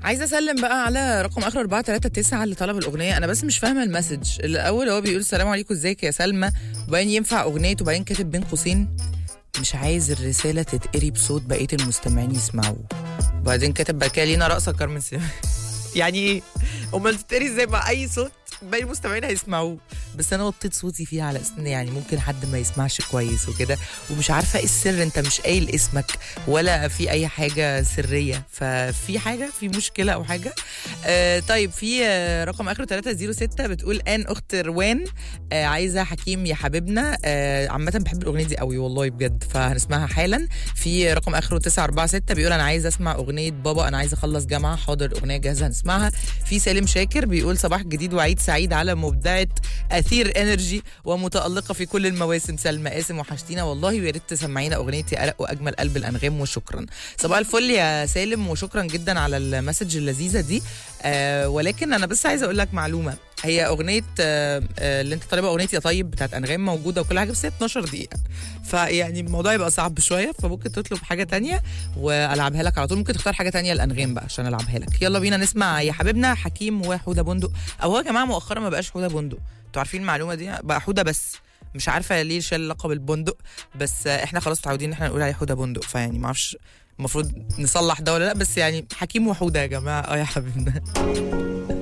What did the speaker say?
عايزه اسلم بقى على رقم اخر 439 اللي طلب الاغنيه انا بس مش فاهمه المسج الاول هو بيقول السلام عليكم ازيك يا سلمى وبعدين ينفع اغنيه وبعدين كاتب بين قوسين مش عايز الرساله تتقري بصوت بقيه المستمعين يسمعوه وبعدين كاتب بقى كده لينا رقصه كارمن سليمان يعني ايه امال تتقري ازاي مع اي صوت باقي المستمعين هيسمعوه بس انا وطيت صوتي فيها على اساس ان يعني ممكن حد ما يسمعش كويس وكده ومش عارفه ايه السر انت مش قايل اسمك ولا في اي حاجه سريه ففي حاجه في مشكله او حاجه آه طيب في آه رقم اخره 306 بتقول ان اخت روان آه عايزه حكيم يا حبيبنا آه عامه بحب الاغنيه دي قوي والله بجد فهنسمعها حالا في رقم اخره 946 بيقول انا عايزه اسمع اغنيه بابا انا عايزه اخلص جامعه حاضر الاغنيه جاهزه هنسمعها في سالم شاكر بيقول صباح جديد وعيد سعيد على مبدعه اثير انرجي ومتالقه في كل المواسم سلمى قاسم وحشتينا والله ويا ريت تسمعينا اغنيه يا ارق واجمل قلب الانغام وشكرا صباح الفل يا سالم وشكرا جدا على المسج اللذيذه دي آه ولكن انا بس عايزه اقول لك معلومه هي اغنيه آه آه اللي انت طالبها اغنيه يا طيب بتاعت انغام موجوده وكل حاجه بس هي 12 دقيقه فيعني الموضوع يبقى صعب شويه فممكن تطلب حاجه تانية والعبها لك على طول ممكن تختار حاجه تانية الانغام بقى عشان العبها لك يلا بينا نسمع يا حبيبنا حكيم وحوده بندق او هو يا جماعه مؤخرا ما بقاش حوده بندق انتوا عارفين المعلومه دي بقى حوده بس مش عارفه ليه شال لقب البندق بس احنا خلاص متعودين ان احنا نقول عليه حوده بندق فيعني ما اعرفش المفروض نصلح ده ولا لا بس يعني حكيم وحوده يا جماعه اه يا حبيبنا